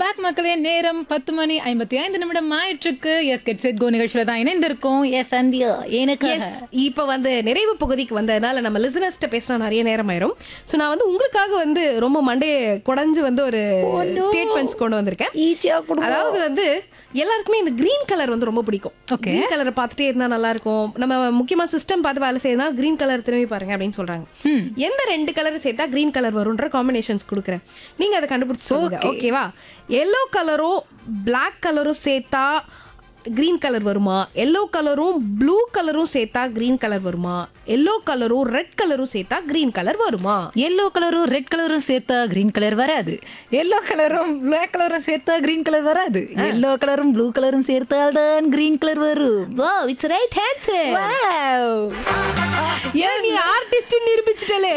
Back மக்களே நேரம் பத்து மணி ஐம்பத்தி ஐந்து நிமிடம் ஆயிற்றுக்கு எஸ் கெட் செட் கோ நிகழ்ச்சியில தான் இணைந்திருக்கோம் எஸ் சந்தியா எனக்கு எஸ் இப்போ வந்து நிறைவு பகுதிக்கு வந்ததுனால நம்ம லிசனர்ஸ்ட்ட பேசினா நிறைய நேரம் ஆயிரும் ஸோ நான் வந்து உங்களுக்காக வந்து ரொம்ப மண்டையை குடஞ்சு வந்து ஒரு ஸ்டேட்மெண்ட்ஸ் கொண்டு வந்திருக்கேன் ஈச்சியா அதாவது வந்து எல்லாருக்குமே இந்த கிரீன் கலர் வந்து ரொம்ப பிடிக்கும் Okay. கிரீன் கலரை பார்த்துட்டே இருந்தா நல்லா இருக்கும் நம்ம முக்கியமா சிஸ்டம் பார்த்து வேலை செய்யறதுனா கிரீன் கலர் திரும்பி பாருங்க அப்படின்னு சொல்றாங்க எந்த ரெண்டு கலர் சேர்த்தா கிரீன் கலர் வரும்ன்ற காம்பினேஷன்ஸ் கொடுக்குறேன் நீங்க அதை கண்டுபிடிச்சு சொல்லுங்க ஓகேவா எல்லோ கலரும் Black கலரும் சேர்த்தா கிரீன் கலர் வருமா எல்லோ கலரும் ப்ளூ கலரும் சேர்த்தா கிரீன் கலர் வருமா எல்லோ கலரும் ரெட் கலரும் சேர்த்தா கிரீன் கலர் வருமா எல்லோ கலரும் ரெட் கலரும் சேர்த்தா கிரீன் கலர் வராது எல்லோ கலரும் பிளாக் கலரும் சேர்த்தா கிரீன் கலர் வராது எல்லோ கலரும் ப்ளூ கலரும் சேர்த்தால் தான் கிரீன் கலர் வரும் வா இட்ஸ் ரைட் ஆன்சர் Wow. நீ ஆர்டிஸ்ட் நிரூபிச்சிட்டலே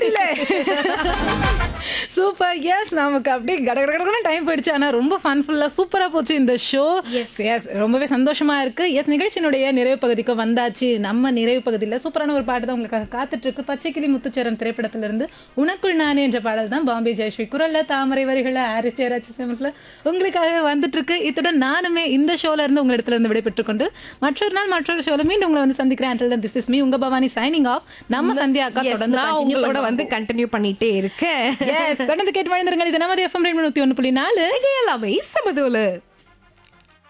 சூப்பர் எஸ் நமக்கு அப்படியே கட கட கடகடன்னு டைம் போயிடுச்சு ஆனா ரொம்ப ஃபன்ஃபுல்லா சூப்பரா போச்சு இந்த ஷோ எஸ் எஸ் ரொம்பவே சந்தோஷமா இருக்கு எஸ் நிகழ்ச்சியினுடைய நிறைவு பகுதிக்கு வந்தாச்சு நம்ம நிறைவு பகுதியில் சூப்பரான ஒரு பாட்டு தான் உங்களுக்காக காத்துட்டு இருக்கு பச்சைக்கிளி முத்துச்சரம் திரைப்படத்திலிருந்து உனக்குள் நானே என்ற பாடல் தான் பாம்பே ஜெயஸ்ரீ குரல்ல தாமரை வரிகளை ஹாரிஸ் ஜெயராஜ் சிமட்ல உங்களுக்காக வந்துட்டு இருக்கு இத்துடன் நானுமே இந்த ஷோல இருந்து உங்க இடத்துல இருந்து விடைபெற்றுக் கொண்டு மற்றொரு நாள் மற்றொரு ஷோல மீண்டும் உங்களை வந்து சந்திக்கிறேன் திஸ் இஸ் மீ உங்க பவானி சைனிங் ஆஃப் நம்ம சந்தியா அக்கா தொடர்ந்து நான் continue உங்களோட பண்ணுவோம். வந்து கண்டினியூ பண்ணிட்டே இருக்கேன் எஸ் தொடர்ந்து கேட்டு வாழ்ந்திருங்கள் இது நமது எஃப்எம் ரெண்டு நூத்தி ஒன்று புள்ளி நாலு இது எல்லாமே சமதோல